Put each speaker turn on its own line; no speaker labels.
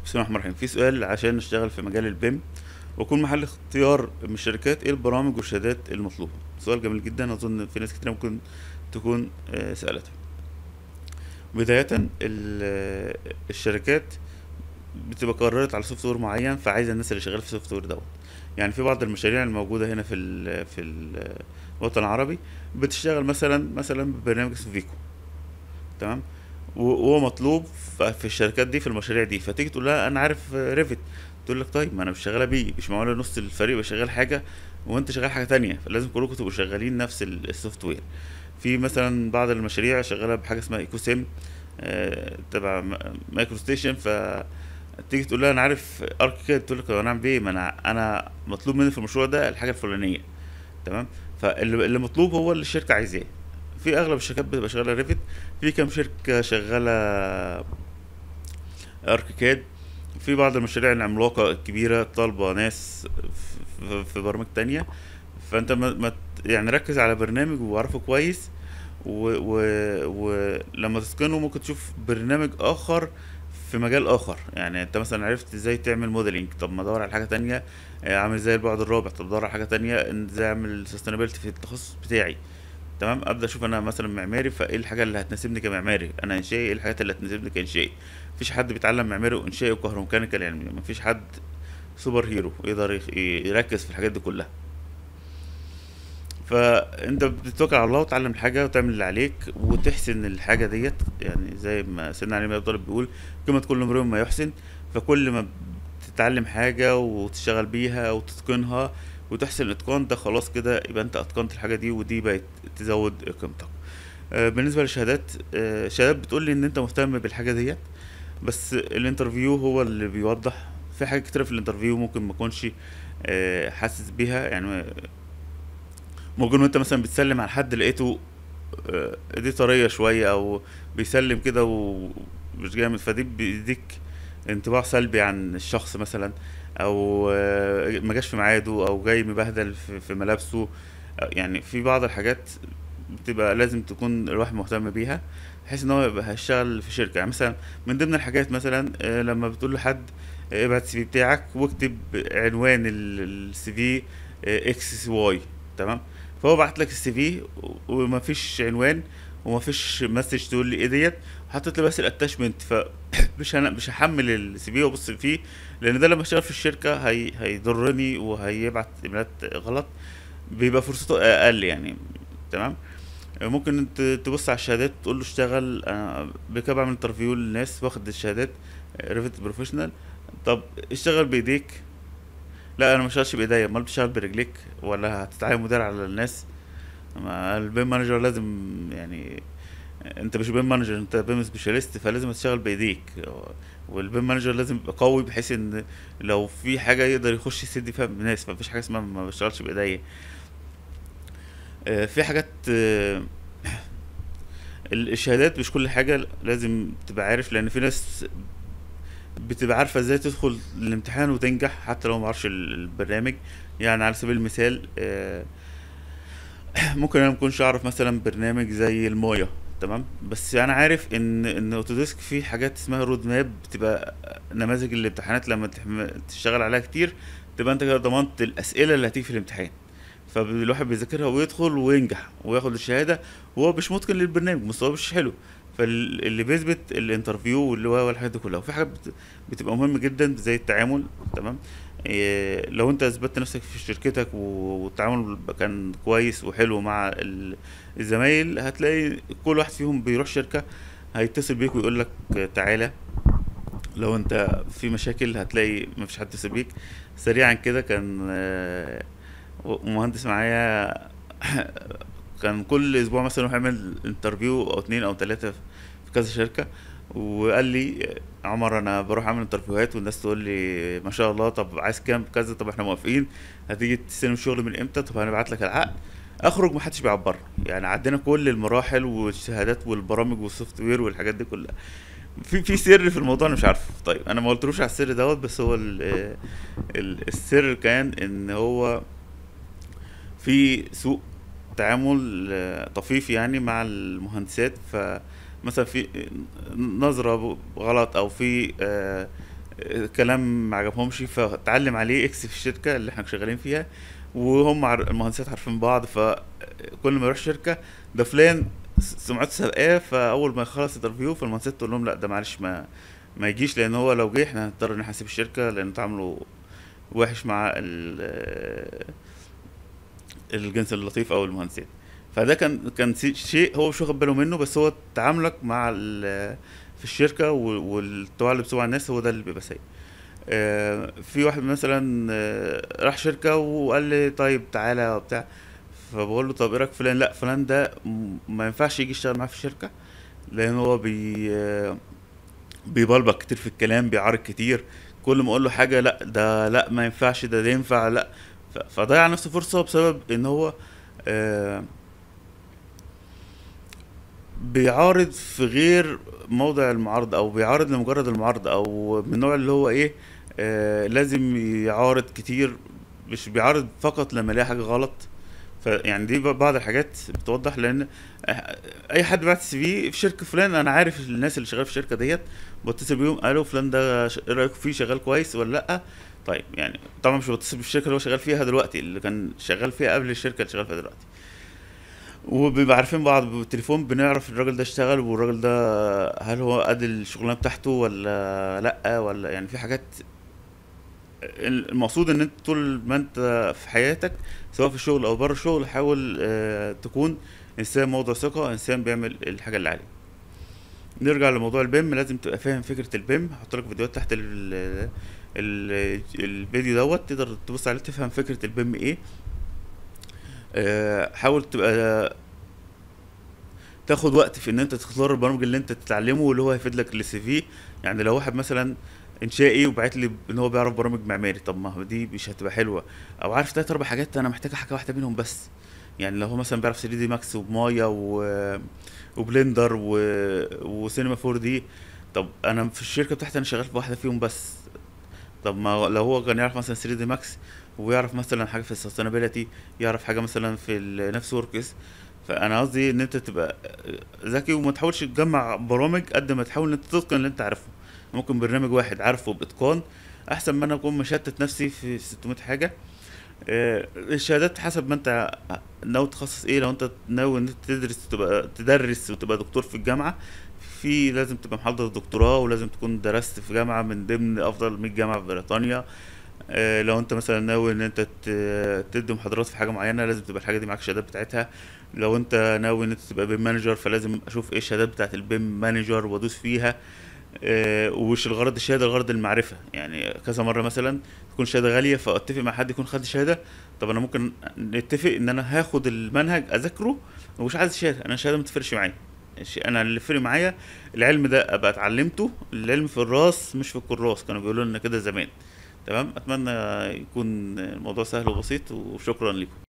بسم الله الرحمن الرحيم في سؤال عشان نشتغل في مجال البيم ويكون محل اختيار من الشركات ايه البرامج والشهادات المطلوبة سؤال جميل جدا اظن في ناس كتير ممكن تكون آه، سألته بداية ال- الشركات بتبقى قررت على سوفت وير معين فعايزة الناس اللي شغالة في السوفت وير دوت يعني في بعض المشاريع الموجودة هنا في ال في ال- الوطن العربي بتشتغل مثلا مثلا ببرنامج اسمه فيكو تمام و- وهو مطلوب ف- في الشركات دي في المشاريع دي فتيجي تقول لها انا عارف ريفت تقول لك طيب ما انا مش شغاله بيه مش معقوله نص الفريق يبقى شغال حاجه وانت شغال حاجه تانية فلازم كلكم تبقوا شغالين نفس ال- السوفت وير في مثلا بعض المشاريع شغاله بحاجه اسمها ايكو سيم آه، تبع م- مايكرو ستيشن ف تيجي تقول لها انا عارف اركيكاد تقول لك انا اعمل ايه ما انا انا مطلوب مني في المشروع ده الحاجه الفلانيه تمام فاللي اللي مطلوب هو اللي الشركه عايزاه في اغلب الشركات بتبقى شغاله ريفت في كام شركه شغاله اركيكاد في بعض المشاريع العملاقه الكبيره طالبه ناس في- في- في برامج تانية فانت ما ما ت- يعني ركز على برنامج وعرفه كويس ولما و... ولما تتقنه ممكن تشوف برنامج اخر في مجال اخر يعني انت مثلا عرفت ازاي تعمل موديلنج طب ما ادور على حاجه تانية آه، عامل زي البعد الرابع طب ادور على حاجه تانية ان ازاي اعمل سستينابيلتي في التخصص بتاعي تمام ابدا اشوف انا مثلا معماري فايه الحاجه اللي هتناسبني كمعماري انا انشائي ايه الحاجات اللي هتناسبني كانشائي مفيش حد بيتعلم معماري وانشائي وكهروميكانيكال يعني مفيش حد سوبر هيرو يقدر يخ- يركز في الحاجات دي كلها فانت بتتوكل على الله وتعلم الحاجه وتعمل اللي عليك وتحسن الحاجه ديت يعني زي ما سيدنا علي بن ابي طالب بيقول قيمه كل امرئ ما يحسن فكل ما تتعلم حاجه وتشتغل بيها وتتقنها وتحسن الاتقان ده خلاص كده يبقى انت اتقنت الحاجه دي ودي بقت تزود قيمتك آه، بالنسبه للشهادات آه، الشهادات بتقول لي ان انت مهتم بالحاجه ديت بس الانترفيو هو اللي بيوضح في حاجات كتيره في الانترفيو ممكن ما اكونش آه، حاسس بيها يعني ممكن وانت مثلا بتسلم على حد لقيته آه، ايديه طريه شويه او بيسلم كده ومش جامد فدي بيديك انطباع سلبي عن الشخص مثلا او آه، ما جاش في ميعاده او جاي مبهدل في في ملابسه آه، يعني في بعض الحاجات بتبقى لازم تكون الواحد مهتم بيها بحيث ان هو يبقى هيشتغل في شركه يعني مثلا من ضمن الحاجات مثلا آه، لما بتقول لحد آه، ابعت السي في بتاعك واكتب عنوان السي في اكس واي تمام فهو بعت لك السي في ومفيش عنوان ومفيش مسج تقول لي ايه ديت حطيت لي بس الاتاشمنت فمش هن... مش هحمل السي في وابص فيه لان ده لما اشتغل في الشركه هي... هيضرني وهيبعت ايميلات غلط بيبقى فرصته اقل يعني تمام ممكن انت تبص على الشهادات تقول له اشتغل انا بكده بعمل انترفيو للناس واخد الشهادات ريفت بروفيشنال طب اشتغل بايديك لا انا مش هشتغلش بايديا امال بتشتغل برجليك ولا هتتعامل مدير على الناس ما البيم مانجر لازم يعني انت مش بيم مانجر انت بيم سبيشاليست فلازم تشتغل بايديك والبيم مانجر لازم يبقى قوي بحيث ان لو في حاجه يقدر يخش يسد فيها الناس مفيش حاجه اسمها ما بشتغلش بايديا آه، في حاجات آه، ال- الشهادات مش كل حاجه لازم تبقى عارف لان في ناس بتبقى عارفه ازاي تدخل الامتحان وتنجح حتى لو ما عرفش ال- البرنامج يعني على سبيل المثال آه، ممكن انا مكنش اعرف مثلا برنامج زي المايا تمام بس انا عارف ان ان اوتوديسك فيه حاجات اسمها رود ماب بتبقى نماذج الامتحانات لما تحم- تشتغل عليها كتير تبقى انت كده ضمنت الاسئله اللي هتيجي في الامتحان فالواحد بيذاكرها ويدخل وينجح وياخد الشهاده وهو مش متقن للبرنامج مستواه مش حلو فاللي بيثبت الانترفيو واللي هو والحاجات دي كلها وفي حاجات بت- بتبقى مهمه جدا زي التعامل تمام إيه، لو انت اثبتت نفسك في شركتك و- والتعامل كان كويس وحلو مع ال- الزمايل هتلاقي كل واحد فيهم بيروح شركه هيتصل بيك ويقول لك تعالى لو انت في مشاكل هتلاقي مفيش حد يتصل بيك سريعا كده كان آه، مهندس معايا كان كل اسبوع مثلا يروح يعمل انترفيو او اتنين او تلاتة في كذا شركة وقال لي عمر انا بروح اعمل انترفيوهات والناس تقول لي ما شاء الله طب عايز كام كذا طب احنا موافقين هتيجي تستلم الشغل من امتى طب هنبعت لك العقد اخرج محدش بيعبرني يعني عدينا كل المراحل والشهادات والبرامج والسوفت وير والحاجات دي كلها في في سر في الموضوع انا مش عارفه طيب انا ما قلتلوش على السر دوت بس هو ال ال السر كان ان هو في سوء تعامل آه، طفيف يعني مع المهندسات فمثلا في نظرة غلط او في آه، آه، كلام ما عجبهمش فتعلم عليه اكس في الشركه اللي احنا شغالين فيها وهم عار- المهندسات عارفين بعض فكل ما يروح شركه ده فلان سمعته سابقاه فاول ما يخلص انترفيو فالمهندسات تقول لهم لا ده معلش ما ما يجيش لان هو لو جه احنا هنضطر ان احنا نسيب الشركه لان تعامله وحش مع ال- الجنس اللطيف او المهندسين فده كان كان سي- شيء هو مش واخد باله منه بس هو تعاملك مع ال- في الشركه وال- والتوعية اللي بتسوي على الناس هو ده اللي بيبقى سيء آه، في واحد مثلا آه، راح شركه وقال لي طيب تعالى وبتاع فبقول له طب ايه رايك في فلان لا فلان ده م- ما ينفعش يجي يشتغل معاه في الشركه لان هو بي آه، بيبلبك كتير في الكلام بيعارض كتير كل ما اقول له حاجه لا ده لا ما ينفعش ده ده ينفع لا ف- فضيع نفسه فرصه بسبب ان هو آه، بيعارض في غير موضع المعارضة او بيعارض لمجرد المعارضة او من النوع اللي هو ايه آه لازم يعارض كتير مش بيعارض فقط لما يلاقي حاجة غلط فيعني دي بعض الحاجات بتوضح لان آه، اي حد بعت سي في في شركة فلان انا عارف الناس اللي شغال في الشركة ديت بتصل بيهم قالوا فلان ده ش- ايه رايكم فيه شغال كويس ولا لا طيب يعني طبعا مش بتصل بالشركة اللي هو شغال فيها دلوقتي اللي كان شغال فيها قبل الشركة اللي شغال فيها دلوقتي وبيبقى عارفين بعض بالتليفون بنعرف الراجل ده اشتغل والراجل ده هل هو قد الشغلانه بتاعته ولا لا ولا يعني في حاجات المقصود ان انت طول ما انت في حياتك سواء في الشغل او بره الشغل حاول آه، تكون انسان موضوع ثقه انسان بيعمل الحاجه اللي عليه نرجع لموضوع البيم لازم تبقى فاهم فكره البيم هحط لك فيديوهات تحت ال ال الفيديو دوت تقدر تبص عليه تفهم فكره البيم ايه آه، حاول تبقى تاخد وقت في ان انت تختار البرامج اللي انت تتعلمه واللي هو هيفيد لك السي في يعني لو واحد مثلا انشائي وبعت لي ان هو بيعرف برامج معماري طب ما هو دي مش هتبقى حلوه او عارف تلات اربع حاجات انا محتاج حاجه واحده منهم بس يعني لو هو مثلا بيعرف 3 دي ماكس ومايا و... وبلندر و... وسينما 4 دي طب انا في الشركه بتاعتي انا شغال في واحده فيهم بس طب ما لو هو كان يعرف مثلا 3 دي ماكس ويعرف مثلا حاجه في السستينابيلتي يعرف حاجه مثلا في النفس وركس فانا قصدي ان انت تبقى ذكي وما تحاولش تجمع برامج قد ما تحاول ان انت تتقن اللي انت عارفه ممكن برنامج واحد عارفه باتقان احسن ما انا اكون مشتت نفسي في 600 حاجه آه، الشهادات حسب ما انت ناوي تخصص ايه لو انت ناوي ان انت تدرس تبقى تدرس وتبقى دكتور في الجامعه في لازم تبقى محضر دكتوراه ولازم تكون درست في جامعه من ضمن افضل 100 جامعه في بريطانيا آه، لو انت مثلا ناوي ان انت ت- تدي محاضرات في حاجه معينه لازم تبقى الحاجه دي معاك الشهادات بتاعتها لو انت ناوي ان انت تبقى بيم مانجر فلازم اشوف ايه الشهادات بتاعت البيم مانجر وادوس فيها آه، ومش الغرض الشهاده الغرض المعرفه يعني كذا مره مثلا تكون شهاده غاليه فاتفق مع حد يكون خد شهاده طب انا ممكن نتفق ان انا هاخد المنهج اذاكره ومش عايز شهاده انا الشهاده ما تفرقش معايا الش- انا اللي فرق معايا العلم ده ابقى اتعلمته العلم في الراس مش في الكراس كانوا بيقولوا لنا كده زمان تمام اتمنى يكون الموضوع سهل وبسيط وشكرا لكم